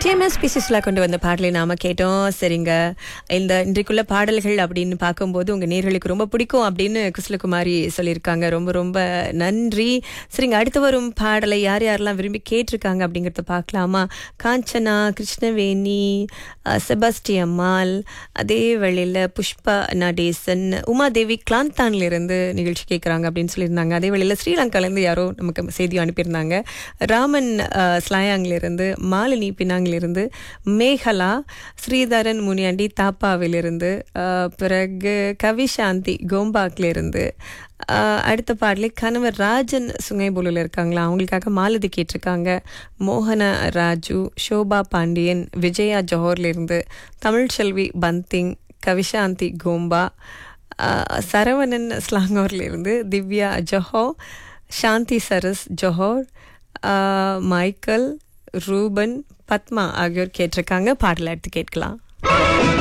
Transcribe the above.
TMS ஸ்பீசிஸ்ல கொண்டு வந்த பாடலை நாம கேட்டோம் சரிங்க இந்த இன்றைக்குள்ள பாடல்கள் அப்படின்னு பார்க்கும்போது உங்க நேர்களுக்கு ரொம்ப பிடிக்கும் அப்படின்னு குசலகுமாரி சொல்லியிருக்காங்க ரொம்ப ரொம்ப நன்றி சரிங்க அடுத்து வரும் பாடலை யார் யாரெல்லாம் விரும்பி கேட்டிருக்காங்க அப்படிங்கறத பார்க்கலாமா காஞ்சனா கிருஷ்ணவேணி அஹ், செபாஸ்டி அம்மாள் அதே வேளையில் புஷ்பா நடேசன் உமாதேவி கிளாந்தான்ல இருந்து நிகழ்ச்சி கேட்குறாங்க அப்படின்னு சொல்லியிருந்தாங்க அதே வேளையில் ஸ்ரீலங்காலேருந்து யாரோ நமக்கு செய்தி அனுப்பியிருந்தாங்க ராமன் அஹ், ஸ்லாயாங்ல இருந்து மாலினி பினாங்கிலிருந்து மேகலா ஸ்ரீதரன் முனியாண்டி தாப்பாவிலிருந்து அஹ், பிறகு கவிசாந்தி கோம்பாக்ல இருந்து அஹ், அடுத்த பாடலே கணவர் ராஜன் சுங்கைபூலில் இருக்காங்களா அவங்களுக்காக மாலதி கேட்டிருக்காங்க மோகன ராஜு ஷோபா பாண்டியன் விஜயா ஜோஹர்ல இருந்து தமிழ்ச்செல்வி பந்திங் கவிசாந்தி கோம்பா அஹ், சரவணன் ஸ்லாங்கூர்ல இருந்து திவ்யா ஜொஹோ சாந்தி சரஸ் ஜொஹோர் அஹ், மைக்கேல் ரூபன் பத்மா ஆகியோர் கேட்டிருக்காங்க பாடலை எடுத்து கேட்கலாம்